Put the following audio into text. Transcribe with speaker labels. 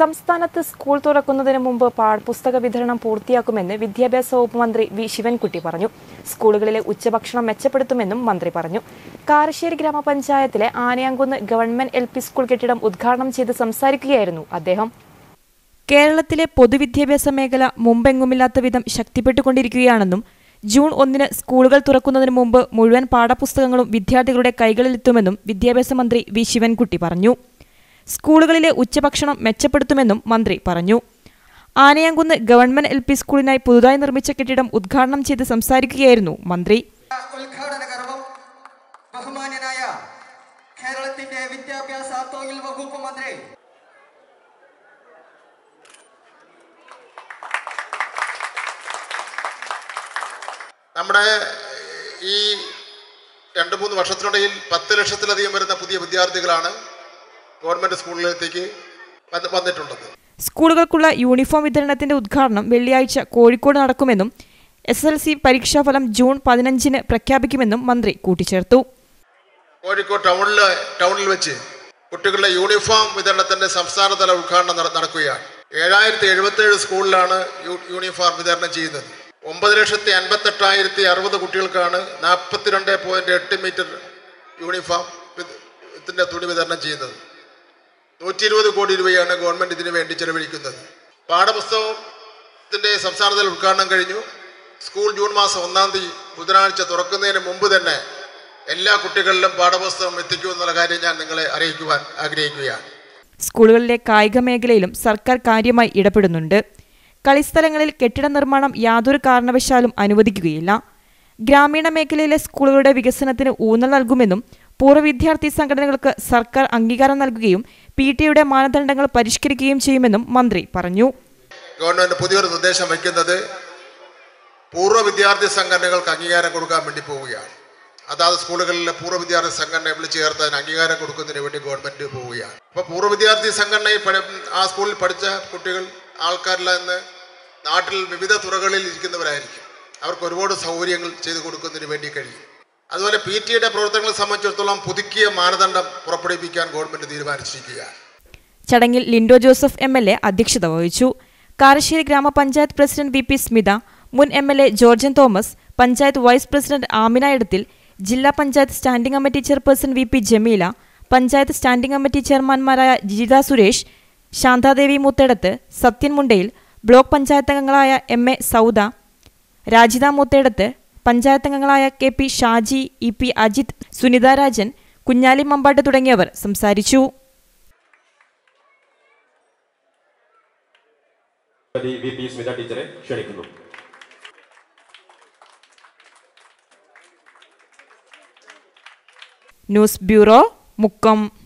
Speaker 1: സംസ്ഥാനത്ത് സ്കൂൾ തുറക്കുന്നതിന് മുമ്പ് പാഠപുസ്തക വിതരണം പൂർത്തിയാക്കുമെന്ന് വിദ്യാഭ്യാസ വകുപ്പ് മന്ത്രി വി ശിവൻകുട്ടി പറഞ്ഞു സ്കൂളുകളിലെ ഉച്ചഭക്ഷണം മെച്ചപ്പെടുത്തുമെന്നും മന്ത്രി പറഞ്ഞു കാരശ്ശേരി ഗ്രാമപഞ്ചായത്തിലെ ആനയാങ്കുന്ന് ഗവൺമെന്റ് എൽ സ്കൂൾ കെട്ടിടം ഉദ്ഘാടനം ചെയ്ത് സംസാരിക്കുകയായിരുന്നു അദ്ദേഹം കേരളത്തിലെ പൊതുവിദ്യാഭ്യാസ മേഖല മുമ്പെങ്ങുമില്ലാത്ത വിധം ശക്തിപ്പെട്ടുകൊണ്ടിരിക്കുകയാണെന്നും ജൂൺ ഒന്നിന് സ്കൂളുകൾ തുറക്കുന്നതിന് മുമ്പ് മുഴുവൻ പാഠപുസ്തകങ്ങളും വിദ്യാർത്ഥികളുടെ കൈകളിലെത്തുമെന്നും വിദ്യാഭ്യാസ മന്ത്രി വി ശിവൻകുട്ടി പറഞ്ഞു സ്കൂളുകളിലെ ഉച്ചഭക്ഷണം മെച്ചപ്പെടുത്തുമെന്നും മന്ത്രി പറഞ്ഞു ആനയാങ്കുന്ന് ഗവൺമെന്റ് എൽ പി സ്കൂളിനായി പുതുതായി നിർമ്മിച്ച കെട്ടിടം ഉദ്ഘാടനം ചെയ്ത് സംസാരിക്കുകയായിരുന്നു മന്ത്രി
Speaker 2: ഉദ്ഘാടന കർമ്മം ബഹുമാന്യനായ കേരളത്തിന്റെ വിദ്യാഭ്യാസ തൊഴിൽ വകുപ്പ് മന്ത്രി
Speaker 3: നമ്മുടെ ഈ രണ്ട് മൂന്ന് വർഷത്തിനിടയിൽ പത്ത് ലക്ഷത്തിലധികം വരുന്ന പുതിയ വിദ്യാർത്ഥികളാണ് ഗവൺമെൻറ് സ്കൂളിലേക്ക് വന്ന് വന്നിട്ടുള്ളത്
Speaker 1: സ്കൂളുകൾക്കുള്ള യൂണിഫോം വിതരണത്തിന്റെ ഉദ്ഘാടനം വെള്ളിയാഴ്ച കോഴിക്കോട് നടക്കുമെന്നും എസ് എൽ സി പരീക്ഷാഫലം ജൂൺ പതിനഞ്ചിന് പ്രഖ്യാപിക്കുമെന്നും മന്ത്രി കൂട്ടിച്ചേർത്തു
Speaker 3: കോഴിക്കോട് ടൗണിൽ ടൗണിൽ വെച്ച് കുട്ടികളുടെ യൂണിഫോം വിതരണത്തിൻ്റെ സംസ്ഥാനതല ഉദ്ഘാടനം നട- നടക്കുകയാണ് ഏഴായിരത്തി എഴുപത്തേഴ് സ്കൂളിലാണ് യൂ- യൂണിഫോം വിതരണം ചെയ്യുന്നത് ഒമ്പത് ലക്ഷത്തി അൻപത്തെട്ടായിരത്തി അറുപത് കുട്ടികൾക്കാണ് നാൽപ്പത്തിരണ്ട് പോയിൻറ്റ് എട്ട് മീറ്റർ യൂണിഫോം ഇതിൻ്റെ തുണി വിതരണം ചെയ്യുന്നത് നൂറ്റി ഇരുപത് കോടി രൂപയാണ് ഗവൺമെൻറ് ഇതിനു വേണ്ടി ചെലവഴിക്കുന്നത് പാഠപുസ്തകത്തിൻ്റെ സംസ്ഥാനതല ഉദ്ഘാടനം കഴിഞ്ഞു സ്കൂൾ ജൂൺ മാസം ഒന്നാം തീയതി ബുധനാഴ്ച തുറക്കുന്നതിന് മുമ്പ് തന്നെ എല്ലാ കുട്ടികളിലും പാഠപുസ്തകം എത്തിക്കുമെന്നുള്ള കാര്യം ഞാൻ നിങ്ങളെ അറിയിക്കുവാൻ ആഗ്രഹിക്കുകയാണ്
Speaker 1: സ്കൂളുകളിലെ കായിക മേഖലയിലും സർക്കാർ കാര്യമായി ഇടപെടുന്നുണ്ട് കളിസ്ഥലങ്ങളിൽ കെട്ടിട നിർമ്മാണം യാതൊരു കാരണവശാലും അനുവദിക്കുകയില്ല ഗ്രാമീണ മേഖലയിലെ സ്കൂളുകളുടെ വികസനത്തിന് ഊന്നൽ നൽകുമെന്നും പൂർവ്വ വിദ്യാർത്ഥി സംഘടനകൾക്ക് സർക്കാർ അംഗീകാരം നൽകുകയും പി ടിയുടെ മാനദണ്ഡങ്ങൾ പരിഷ്കരിക്കുകയും ചെയ്യുമെന്നും മന്ത്രി പറഞ്ഞു
Speaker 3: ഗവൺമെൻറ് പുതിയൊരു നിർദ്ദേശം വയ്ക്കുന്നത് പൂർവ്വ വിദ്യാർത്ഥി സംഘടനകൾക്ക് അംഗീകാരം കൊടുക്കാൻ വേണ്ടി പോവുകയാണ് അതാത് സ്കൂളുകളിലെ പൂർവ്വ വിദ്യാർത്ഥി സംഘടനയെ വിളിച്ച് ചേർത്ത് അതിന് അംഗീകാരം കൊടുക്കുന്നതിന് വേണ്ടി ഗവൺമെൻറ് പോവുകയാണ് അപ്പോൾ പൂർവ്വ വിദ്യാർത്ഥി സംഘടനയിൽ പഠി ആ സ്കൂളിൽ പഠിച്ച കുട്ടികൾ ആൾക്കാരെല്ലാം ഇന്ന് നാട്ടിൽ വിവിധ തുറകളിൽ ഇരിക്കുന്നവരായിരിക്കും അവർക്ക് ഒരുപാട് സൗകര്യങ്ങൾ ചെയ്തു കൊടുക്കുന്നതിന് വേണ്ടി കഴിയും അതുപോലെ പി ടിയുടെ പ്രവർത്തനങ്ങളെ സംബന്ധിച്ചിടത്തോളം പുതുക്കിയ മാനദണ്ഡം പുറപ്പെടുവിപ്പിക്കാൻ ഗവൺമെൻറ് തീരുമാനിച്ചിരിക്കുകയാണ്
Speaker 1: ചടങ്ങിൽ Lindo Joseph M L A അധ്യക്ഷത വഹിച്ചു കാരശ്ശേരി ഗ്രാമപഞ്ചായത്ത് പ്രസിഡന്റ് വി പി സ്മിത മുൻ M L A Georgen Thomas panchayat vice president Aamina Edathil ജില്ലാ panchayat standing committee chairperson V P Jameela panchayat standing committee ചെയർമാൻമാരായ ജിജിത സുരേഷ് ശാന്താദേവി മുത്തേടത്ത് സത്യൻ മുണ്ടയിൽ ബ്ലോക്ക് പഞ്ചായത്ത് അംഗങ്ങളായ എം എ സൗദ രാജിത മുത്തേടത്ത് പഞ്ചായത്ത് അംഗങ്ങളായ K P Shaji E P Ajith Sunitha Rajan Kunhali Mambatt തുടങ്ങിയവർ സംസാരിച്ചു
Speaker 4: ശ്രീമതി വി പി സ്മിത ടീച്ചറെ ക്ഷണിക്കുന്നു
Speaker 1: ന്യൂസ് ബ്യൂറോ മുക്കം